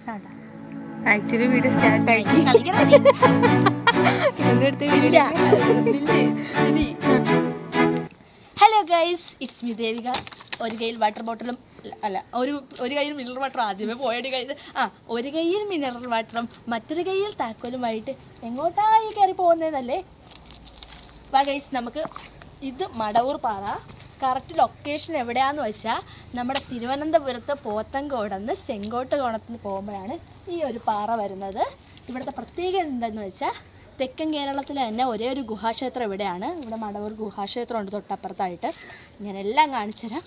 Actually video start ആക്കി ഇതെടുത്ത് video hello guys it's me Devika ഒരു കയ്യിൽ വാട്ടർ ബോട്ടിലും അല്ല ഒരു ഒരു കയ്യിൽ മിനറൽ വാട്ടർ ആദ്യമേ പോയടി കയ്യിൽ ആ ഒരു കയ്യിൽ മിനറൽ വാട്ടറും മറ്റൊരു കയ്യിൽ താക്കോലുമായിട്ട് എങ്ങോട്ടായി കയറി പോകുന്നതല്ലേ വാ ഗൈസ് നമുക്ക് ഇത് മടവൂർ പാറ കറക്റ്റ് ലൊക്കേഷൻ എവിടെയാന്ന് വെച്ചാൽ നമ്മുടെ തിരുവനന്തപുരത്ത് പോത്തങ്കോടെന്ന് ചെങ്കോട്ട് കോണത്തിന് പോകുമ്പോഴാണ് ഈ ഒരു പാറ വരുന്നത് ഇവിടുത്തെ പ്രത്യേകത എന്താണെന്ന് വെച്ചാൽ തെക്കൻ കേരളത്തിലെ തന്നെ ഒരേ ഒരു ഗുഹാക്ഷേത്രം ഇവിടെയാണ് ഇവിടെ മടവൂർ ഗുഹാക്ഷേത്രം ഉണ്ട് തൊട്ടപ്പുറത്തായിട്ട് ഞാൻ എല്ലാം കാണിച്ചു തരാം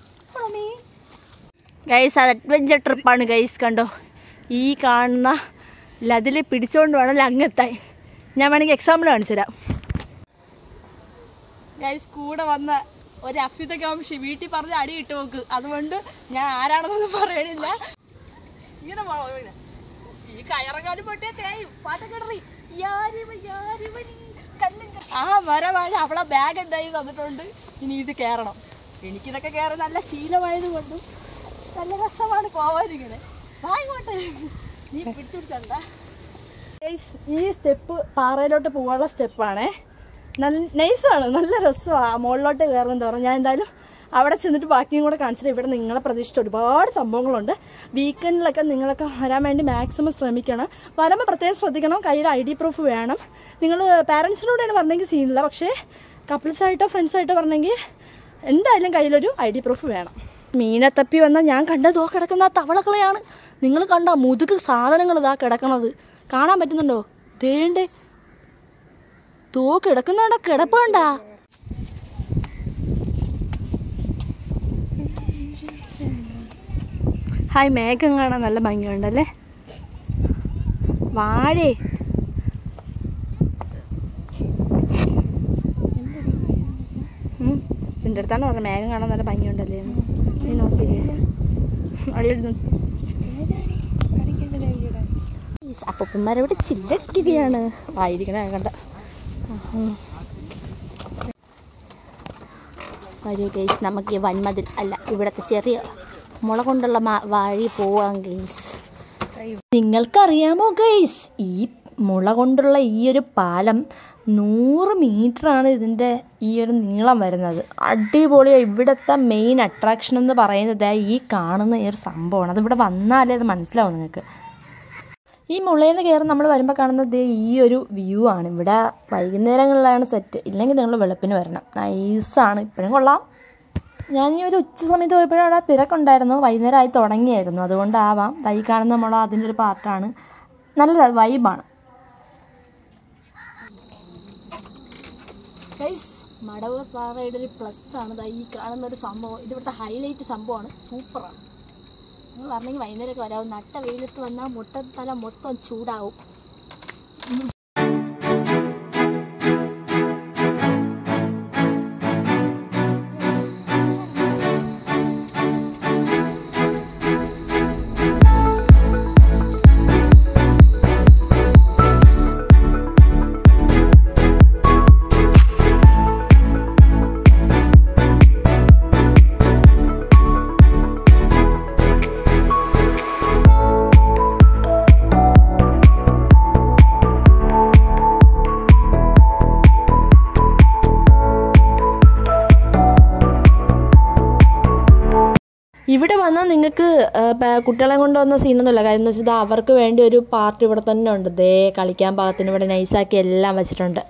ഗൈസ് അത് അഡ്വഞ്ചർ ട്രിപ്പാണ് ഗൈസ് കണ്ടോ ഈ കാണുന്ന ലതിൽ പിടിച്ചുകൊണ്ട് വേണം അങ്ങെത്താൻ ഞാൻ വേണമെങ്കിൽ എക്സാമ്പിൾ കാണിച്ചു തരാം ഗൈസ് കൂടെ വന്ന ഒരു അഫ്യുതൊക്കെ വംശി വീട്ടിൽ പറഞ്ഞ് അടി ഇട്ട് നോക്ക് അതുകൊണ്ട് ഞാൻ ആരാണെന്നൊന്നും പറയണില്ല ഇങ്ങനെ പോണോ ഇങ്ങനെ. ഈ കയറങ്ങാനും പൊട്ടിയ തേയും പാട്ടൊക്കെ ഇടറി ആ മരവാഴ അവളെ ബാഗ് എന്തായി തന്നിട്ടുണ്ട് ഇനി ഇത് കയറണം എനിക്കിതൊക്കെ കയറാൻ നല്ല ശീലമായത് കൊണ്ട് നല്ല രസമാണ് പോവാനിങ്ങനെ വാങ്ങോട്ടെ നീ പിടിച്ചു പിടിച്ചണ്ട ഈ സ്റ്റെപ്പ് പാറയിലോട്ട് പോകാനുള്ള സ്റ്റെപ്പാണേ നല്ല നൈസാണ് നല്ല രസമാണ് മുകളിലോട്ട് കയറും തോറും ഞാൻ എന്തായാലും അവിടെ ചെന്നിട്ട് ബാക്കിയും കൂടെ കാണിച്ചിട്ട് ഇവിടെ നിങ്ങളെ പ്രതീക്ഷിച്ച് ഒരുപാട് സംഭവങ്ങളുണ്ട് വീക്കെൻഡിലൊക്കെ നിങ്ങളൊക്കെ വരാൻ വേണ്ടി മാക്സിമം ശ്രമിക്കണം വരുമ്പോൾ പ്രത്യേകം ശ്രദ്ധിക്കണം കയ്യിൽ ഐ ഡി പ്രൂഫ് വേണം നിങ്ങൾ പാരൻസിനോടാണ് പറഞ്ഞെങ്കിൽ സീനില്ല പക്ഷേ കപ്പിൾസായിട്ടോ ഫ്രണ്ട്സായിട്ടോ പറഞ്ഞെങ്കിൽ എന്തായാലും കയ്യിലൊരു ഐ ഡി പ്രൂഫ് വേണം മീനെ തപ്പി വന്നാൽ ഞാൻ കണ്ടതോ കിടക്കുന്ന ആ തവളകളെയാണ് നിങ്ങൾ കണ്ട മുതുക് സാധനങ്ങൾ ഇതാ കിടക്കണത് കാണാൻ പറ്റുന്നുണ്ടോ ദേണ്ടേ തോ കിടക്കുന്നാണ്ട കിടപ്പ് കണ്ടാ ഹായ് മേഘം കാണാൻ നല്ല ഭംഗിയുണ്ടല്ലേ വാഴേ ഉം. നിന്റെ അടുത്താണ് പറഞ്ഞത് മേഘം കാണാൻ നല്ല ഭംഗിയുണ്ടല്ലേ എന്ന്. നീ നോക്കിയില്ലേ അഴിയിടുന്നു അപ്പന്മാരവിടെ ചില്ലടിക്കുകയാണ് വായിരിക്കണ കണ്ട വരൂ ഗെയ്സ് നമുക്ക് ഈ വൻമതിൽ അല്ല ഇവിടുത്തെ ചെറിയ മുള കൊണ്ടുള്ള മാ- വഴി പോവാം ഗെയ്സ് നിങ്ങൾക്കറിയാമോ ഗെയ്സ് ഈ മുള കൊണ്ടുള്ള ഈ ഒരു പാലം നൂറ് മീറ്ററാണ് ഇതിൻ്റെ ഈ ഒരു നീളം വരുന്നത് അടിപൊളിയാണ് ഇവിടുത്തെ മെയിൻ അട്രാക്ഷൻ എന്ന് പറയുന്നത് ഈ കാണുന്ന ഈ ഒരു സംഭവമാണ് അതിവിടെ വന്നാലേ അത് മനസ്സിലാവും നിങ്ങൾക്ക് ഈ മുളയിൽ നിന്ന് കയറി നമ്മൾ വരുമ്പോൾ കാണുന്നത് ദേ ഈ ഒരു വ്യൂ ആണ് ഇവിടെ വൈകുന്നേരങ്ങളിലാണ് സെറ്റ് ഇല്ലെങ്കിൽ നിങ്ങൾ വെളുപ്പിന് വരണം നൈസാണ് ഇപ്പോഴും കൊള്ളാം ഞാൻ ഈ ഒരു ഉച്ച സമയത്ത് പോയപ്പോഴും അവിടെ തിരക്കുണ്ടായിരുന്നു വൈകുന്നേരം ആയി തുടങ്ങിയായിരുന്നു അതുകൊണ്ടാവാം ദൈ കാണുന്ന മുള അതിൻ്റെ ഒരു പാർട്ടാണ് നല്ല വൈബാണ് മടവൂർ പാറയുടെ ഒരു പ്ലസ് ആണ് ദാ ഈ കാണുന്ന ഒരു സംഭവം ഇത് ഇവിടുത്തെ ഹൈലൈറ്റ് സംഭവമാണ് സൂപ്പറാണ് നിങ്ങൾ പറഞ്ഞെങ്കിൽ വൈകുന്നേരമൊക്കെ വരാവും നട്ട വെയിലത്ത് വന്നാൽ മുട്ട തല മൊത്തം ചൂടാവും ഇവിടെ വന്നാൽ നിങ്ങൾക്ക് കുട്ടികളെ കൊണ്ട് വന്ന സീനൊന്നുമില്ല കാര്യം എന്ന് വെച്ചാൽ അവർക്ക് വേണ്ടി ഒരു പാർട്ടി ഇവിടെ തന്നെ ഉണ്ട് ദേ കളിക്കാൻ പാകത്തിന് ഇവിടെ നൈസാക്കി എല്ലാം വെച്ചിട്ടുണ്ട്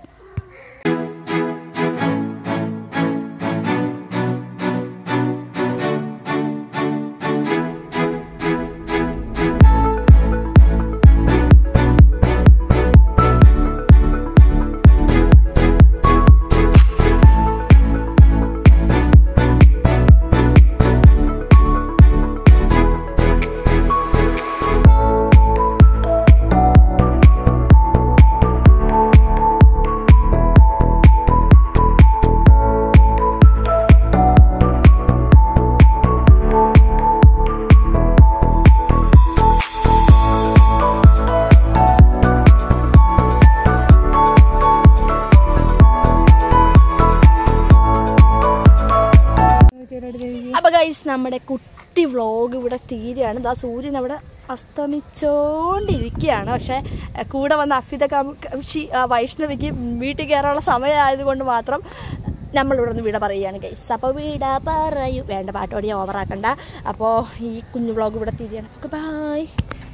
അപ്പൊ ഗൈസ് നമ്മുടെ കുട്ടി വ്ളോഗ് ഇവിടെ തീരെയാണ് ദാ സൂര്യൻ അവിടെ അസ്തമിച്ചോണ്ടിരിക്കുകയാണ് പക്ഷേ എ, കൂടെ വന്ന അഫിത കം- ഷി- ആ, വൈഷ്ണവിക്ക് വീട്ടിൽ കയറാനുള്ള സമയമായതുകൊണ്ട് മാത്രം നമ്മളിവിടെ നിന്ന് വിട പറയുകയാണ് ഗൈസ് അപ്പോൾ വിട പറയൂ വേണ്ട പാട്ടോടി ഓവറാക്കണ്ട അപ്പോൾ ഈ കുഞ്ഞു വ്ളോഗ് ഇവിടെ തിരിയണം ഓക്കെ ബായ്